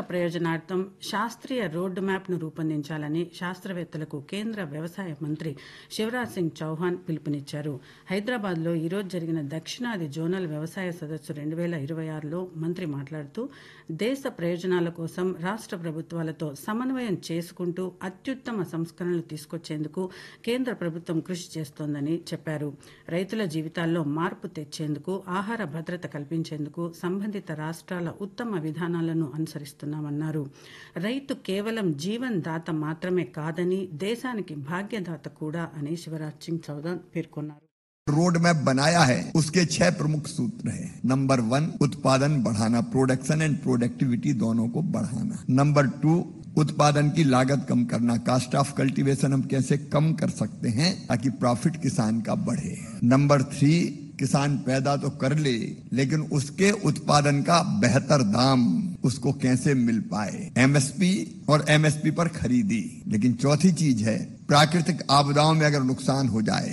ప్రయోజనార్థం శాస్త్రీయ రోడ్డు మ్యాప్ను రూపొందించాలని శాస్త్రవేత్తలకు కేంద్ర వ్యవసాయ మంత్రి శివరాజ్ సింగ్ చౌహాన్ పిలుపునిచ్చారు హైదరాబాద్లో ఈరోజు జరిగిన దక్షిణాది జోనల్ వ్యవసాయ సదస్సు రెండు వేల ఇరవై ఆరులో మంత్రి మాట్లాడుతూ దేశ ప్రయోజనాల కోసం రాష్ట్ర ప్రభుత్వాలతో సమన్వయం చేసుకుంటూ అత్యుత్తమ సంస్కరణలు తీసుకొచ్చేందుకు కేంద్ర ప్రభుత్వం కృషి చేస్తోందని చెప్పారు రైతుల జీవితాల్లో మార్పు తెచ్చేందుకు ఆహార భద్రత కల్పించేందుకు సంబంధిత రాష్ట్రాల ఉత్తమ విధానాలను అనుసరిస్తున్నామన్నారు రైతు కేవలం జీవన్ దాత మాత్రమే కాదని దేశానికి భాగ్యదాత కూడా అని శివరాజ్ సింగ్ చౌహాన్ పేర్కొన్నారు रोड मैप बनाया है उसके छह प्रमुख सूत्र हैं नंबर वन उत्पादन बढ़ाना प्रोडक्शन एंड प्रोडक्टिविटी दोनों को बढ़ाना नंबर टू उत्पादन की लागत कम करना कास्ट ऑफ कल्टीवेशन हम कैसे कम कर सकते हैं ताकि प्रॉफिट किसान का बढ़े नंबर थ्री किसान पैदा तो कर ले लेकिन उसके उत्पादन का बेहतर दाम उसको कैसे मिल पाए एमएसपी और एमएसपी पर खरीदी लेकिन चौथी चीज है प्राकृतिक आपदाओं में अगर नुकसान हो जाए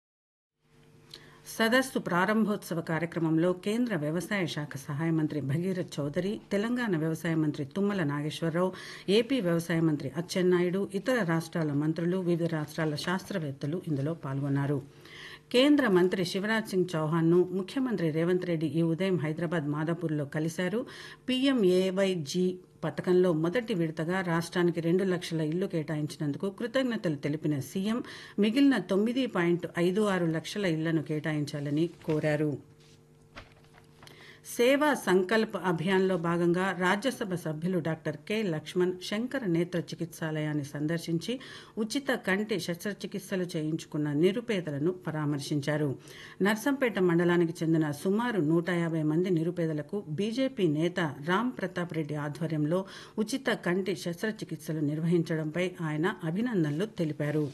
సదస్సు ప్రారంభోత్సవ కార్యక్రమంలో కేంద్ర వ్యవసాయ శాఖ సహాయ మంత్రి భగీరథ్ చౌదరి తెలంగాణ వ్యవసాయ మంత్రి తుమ్మల నాగేశ్వరరావు ఏపీ వ్యవసాయ మంత్రి అచ్చెన్నాయుడు ఇతర రాష్ట్రాల మంత్రులు వివిధ రాష్ట్రాల శాస్త్రవేత్తలు ఇందులో పాల్గొన్నారు కేంద్ర మంత్రి శివరాజ్ సింగ్ చౌహాన్ను ముఖ్యమంత్రి రేవంత్ రెడ్డి ఈ ఉదయం హైదరాబాద్ మాదాపూర్లో కలిశారు పీఎంఏవైజీ పథకంలో మొదటి విడతగా రాష్ట్రానికి రెండు లక్షల ఇళ్లు కేటాయించినందుకు కృతజ్ఞతలు తెలిపిన సీఎం మిగిలిన తొమ్మిది పాయింట్ ఐదు ఆరు లక్షల ఇళ్లను కేటాయించాలని కోరారు సేవా సంకల్ప్ అభియాన్లో భాగంగా రాజ్యసభ సభ్యులు డాక్టర్ కె లక్ష్మణ్ శంకర నేత్ర చికిత్సాలయాన్ని సందర్శించి ఉచిత కంటి శస్త్రచికిత్సలు చేయించుకున్న నిరుపేదలను పరామర్శించారు నర్సంపేట మండలానికి చెందిన సుమారు నూట యాభై మంది నిరుపేదలకు బీజేపీ నేత రామ్ ప్రతాప్ రెడ్డి ఆధ్వర్యంలో ఉచిత కంటి శస్త్రచికిత్సలు నిర్వహించడంపై ఆయన అభినందనలు తెలిపారు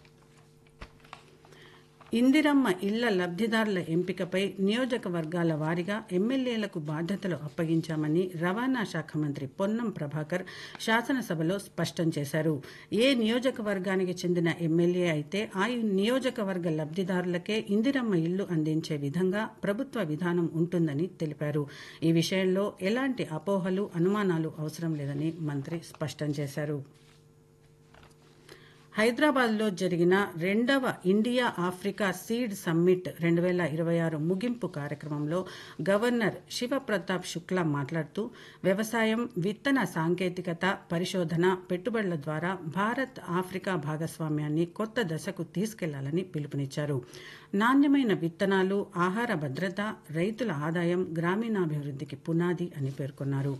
ఇందిరమ్మ ఇళ్ల లబ్ధిదారుల ఎంపికపై నియోజకవర్గాల వారీగా ఎమ్మెల్యేలకు బాధ్యతలు అప్పగించామని రవాణా శాఖ మంత్రి పొన్నం ప్రభాకర్ శాసనసభలో స్పష్టం చేశారు ఏ నియోజకవర్గానికి చెందిన ఎమ్మెల్యే అయితే ఆ నియోజకవర్గ లబ్ధిదారులకే ఇందిరమ్మ ఇళ్లు అందించే విధంగా ప్రభుత్వ విధానం ఉంటుందని తెలిపారు ఈ విషయంలో ఎలాంటి అపోహలు అనుమానాలు అవసరం లేదని మంత్రి స్పష్టం చేశారు హైదరాబాద్లో జరిగిన రెండవ ఇండియా ఆఫ్రికా సీడ్ సమ్మిట్ రెండు వేల ఇరవై ఆరు ముగింపు కార్యక్రమంలో గవర్నర్ శివప్రతాప్ శుక్లా మాట్లాడుతూ వ్యవసాయం విత్తన సాంకేతికత పరిశోధన పెట్టుబడుల ద్వారా భారత్ ఆఫ్రికా భాగస్వామ్యాన్ని కొత్త దశకు తీసుకెళ్లాలని పిలుపునిచ్చారు నాణ్యమైన విత్తనాలు ఆహార భద్రత రైతుల ఆదాయం గ్రామీణాభివృద్ధికి పునాది అని పేర్కొన్నారు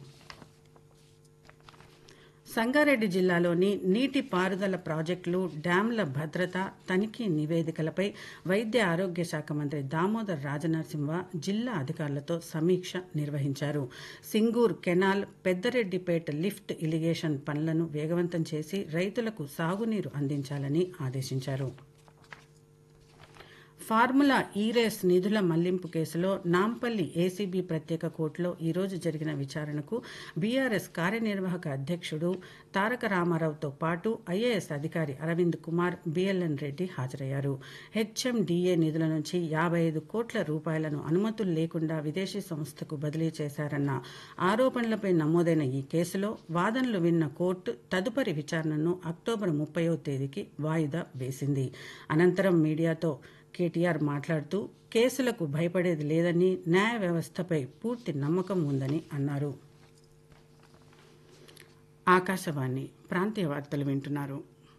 సంగారెడ్డి జిల్లాలోని నీటి పారుదల ప్రాజెక్టులు డ్యాంల భద్రత తనిఖీ నివేదికలపై వైద్య ఆరోగ్య శాఖ మంత్రి దామోదర్ రాజనరసింహ జిల్లా అధికారులతో సమీక్ష నిర్వహించారు Singur canal Peddareddipeta lift irrigation పనులను వేగవంతం చేసి రైతులకు సాగునీరు అందించాలని ఆదేశించారు ఫార్ములా ఈ రేస్ నిధుల మళ్లింపు కేసులో నాంపల్లి ఏసీబీ ప్రత్యేక కోర్టులో ఈరోజు జరిగిన విచారణకు బీఆర్ఎస్ కార్యనిర్వాహక అధ్యక్షుడు తారక రామారావుతో పాటు ఐఏఎస్ అధికారి అరవింద్ కుమార్ బిఎల్ఎన్ రెడ్డి హాజరయ్యారు హెచ్ఎండిఏ నిధుల నుంచి యాభై ఐదు కోట్ల రూపాయలను అనుమతులు లేకుండా విదేశీ సంస్థకు బదిలీ చేశారన్న ఆరోపణలపై నమోదైన ఈ కేసులో వాదనలు విన్న కోర్టు తదుపరి విచారణను అక్టోబర్ ముప్పయో తేదీకి వాయిదా వేసింది అనంతరం మీడియాతో కేటీఆర్ మాట్లాడుతూ కేసులకు భయపడేది లేదని న్యాయ వ్యవస్థపై పూర్తి నమ్మకం ఉందని అన్నారు ఆకాశవాణి ప్రాంతీయ వార్తలు వింటున్నారు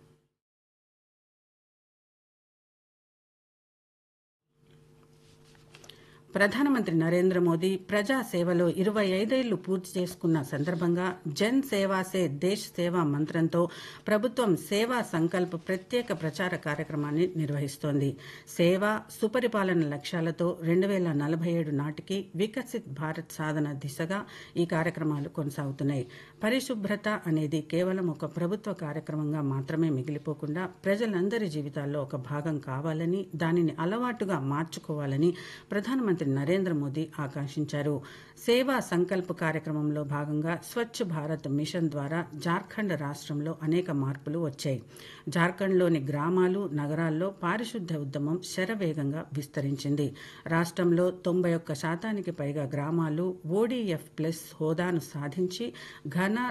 ప్రధానమంత్రి నరేంద్ర మోదీ ప్రజా సేవలో ఇరవై ఐదేళ్లు పూర్తి చేసుకున్న సందర్భంగా జన్ సేవా సే దేశ్ సేవా మంత్రంతో ప్రభుత్వం సేవా సంకల్ప్ ప్రత్యేక ప్రచార కార్యక్రమాన్ని నిర్వహిస్తోంది సేవ సుపరిపాలన లక్ష్యాలతో రెండు వేల నలభై ఏడు నాటికి వికసిత్ భారత్ సాధన దిశగా ఈ కార్యక్రమాలు కొనసాగుతున్నాయి పరిశుభ్రత అనేది కేవలం ఒక ప్రభుత్వ కార్యక్రమంగా మాత్రమే మిగిలిపోకుండా ప్రజలందరి జీవితాల్లో ఒక భాగం కావాలని దానిని అలవాటుగా మార్చుకోవాలని ప్రధానమంత్రి నరేంద్ర మోదీ ఆకాంక్షించారు సేవా సంకల్ప్ కార్యక్రమంలో భాగంగా స్వచ్ఛ భారత్ మిషన్ ద్వారా జార్ఖండ్ రాష్ట్రంలో అనేక మార్పులు వచ్చాయి జార్ఖండ్లోని గ్రామాలు నగరాల్లో పారిశుద్ధ్య ఉద్యమం శరవేగంగా విస్తరించింది రాష్ట్రంలో తొంభై ఒక్క శాతానికి పైగా గ్రామాలు ఓడీఎఫ్ ప్లస్ హోదాను సాధించి ఘన